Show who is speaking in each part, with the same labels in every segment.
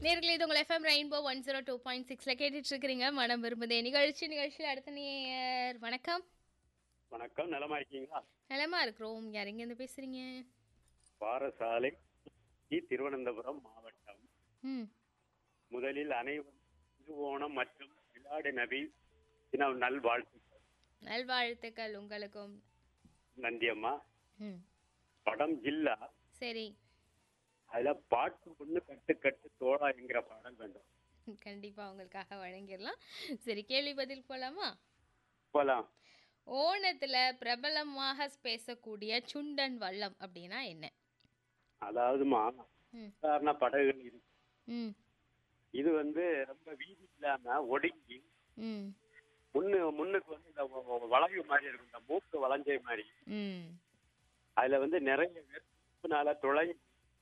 Speaker 1: நேர்களே இது உங்கள் FM rainbow one zero two point சிக்ஸில் கேட்டுட்டு இருக்கிறீங்க மனம் விரும்புதே நிகழ்ச்சி நிகழ்ச்சியில் அடுத்த நேயர் வணக்கம்
Speaker 2: வணக்கம் நலமா இருக்கீங்களா
Speaker 1: நலமா இருக்கிறோம் யார் எங்கேருந்து பேசுறீங்க
Speaker 2: பாரசாலை டி. திருவனந்தபுரம் மாவட்டம்
Speaker 1: ம்
Speaker 2: முதலில் அனைவரும் திருவோணம் மற்றும் விளாடு நபி தின நல்வாழ்த்துக்கள்
Speaker 1: நல்வாழ்த்துக்கள் உங்களுக்கும்
Speaker 2: நன்றி அம்மா
Speaker 1: ம்
Speaker 2: படம் ஜில்லா
Speaker 1: சரி
Speaker 2: அதுல பாட்டு பொண்ணு கட்டு கட்டு தோழா என்கிற பாடல் வேண்டும்
Speaker 1: கண்டிப்பாக உங்களுக்காக வழங்கிடலாம் சரி கேள்வி பதில் போலாமா
Speaker 2: போலாம்
Speaker 1: ஓணத்தில் பிரபலமாக பேசக்கூடிய சுண்டன் வல்லம் அப்படின்னா என்ன
Speaker 2: அதாவதுமா
Speaker 1: ம்
Speaker 2: சாதாரண படகுகள் இருக்கு
Speaker 1: ம்
Speaker 2: இது வந்து ரொம்ப வீதி இல்லாம ஒடுங்கி
Speaker 1: ம்
Speaker 2: முன்னு முன்னுக்கு வந்து இந்த வ- வ- வளைவு மாதிரி இருக்கும் இந்த மூக்கு வளைஞ்ச மாதிரி
Speaker 1: ம்
Speaker 2: அதுல வந்து நிறைய பேர் உப்புனால துளைஞ்சு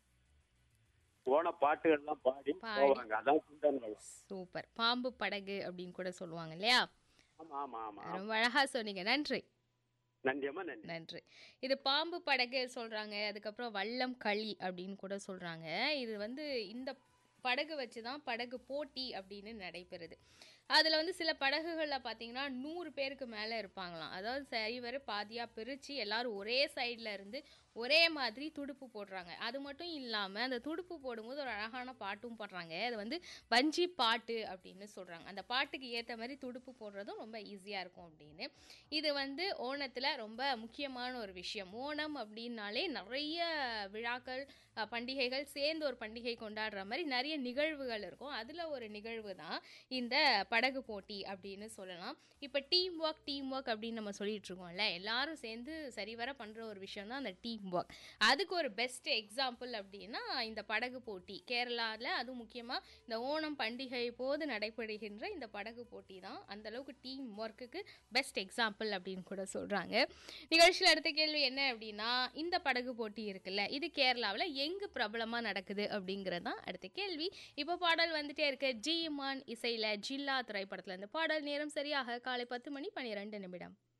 Speaker 2: போன பாட்டுகள்லாம் பாடி
Speaker 1: பாடி.
Speaker 2: போவாங்க அதான் சுண்டன் வளம்
Speaker 1: சூப்பர் பாம்பு படகு அப்படின்னு கூட சொல்லுவாங்க இல்லையா
Speaker 2: ஆமா ஆமா ஆமா
Speaker 1: ரொம்ப அழகா சொன்னீங்க நன்றி
Speaker 2: நன்றி அம்மா நன்றி
Speaker 1: நன்றி இது பாம்பு படகு சொல்றாங்க அதுக்கப்புறம் வல்லம் களி அப்படின்னு கூட சொல்றாங்க இது வந்து இந்த படகு வச்சு தான் படகு போட்டி அப்படின்னு நடைபெறுது அதில் வந்து சில படகுகளில் பார்த்தீங்கன்னா நூறு பேருக்கு மேலே இருப்பாங்களாம் அதாவது சரிவர பாதியாக பிரித்து எல்லாரும் ஒரே சைடில் இருந்து ஒரே மாதிரி துடுப்பு போடுறாங்க அது மட்டும் இல்லாமல் அந்த துடுப்பு போடும்போது ஒரு அழகான பாட்டும் போடுறாங்க அது வந்து வஞ்சி பாட்டு அப்படின்னு சொல்கிறாங்க அந்த பாட்டுக்கு ஏற்ற மாதிரி துடுப்பு போடுறதும் ரொம்ப ஈஸியாக இருக்கும் அப்படின்னு இது வந்து ஓணத்தில் ரொம்ப முக்கியமான ஒரு விஷயம் ஓணம் அப்படின்னாலே நிறைய விழாக்கள் அஹ், பண்டிகைகள் சேர்ந்து ஒரு பண்டிகை கொண்டாடுற மாதிரி நிறைய நிகழ்வுகள் இருக்கும் அதில் ஒரு நிகழ்வு தான் இந்த படகு போட்டி அப்படின்னு சொல்லலாம் இப்போ டீம் ஒர்க் டீம் ஒர்க் அப்படின்னு நம்ம சொல்லிட்டு இருக்கோம்ல எல்லாரும் சேர்ந்து சரிவர பண்ணுற ஒரு விஷயம் தான் அந்த டீம் ஒர்க் அதுக்கு ஒரு பெஸ்ட் எக்ஸாம்பிள் அப்படின்னா இந்த படகு போட்டி கேரளாவில் அதுவும் முக்கியமாக இந்த ஓணம் பண்டிகை போது நடைபெறுகின்ற இந்த படகு போட்டி தான் அந்த அளவுக்கு டீம் ஒர்க்குக்கு பெஸ்ட் எக்ஸாம்பிள் அப்படின்னு கூட சொல்கிறாங்க நிகழ்ச்சியில் அடுத்த கேள்வி என்ன அப்படின்னா இந்த படகு போட்டி இருக்குல்ல இது கேரளாவில் எங்கு பிரபலமாக நடக்குது அப்படிங்கிறது தான் அடுத்த கேள்வி இப்போ பாடல் வந்துட்டே இருக்கு ஜி இமான் இசையில் ஜில்லா திரைப்படத்தில் இந்த பாடல் நேரம் சரியாக காலை பத்து மணி பன்னிரெண்டு நிமிடம்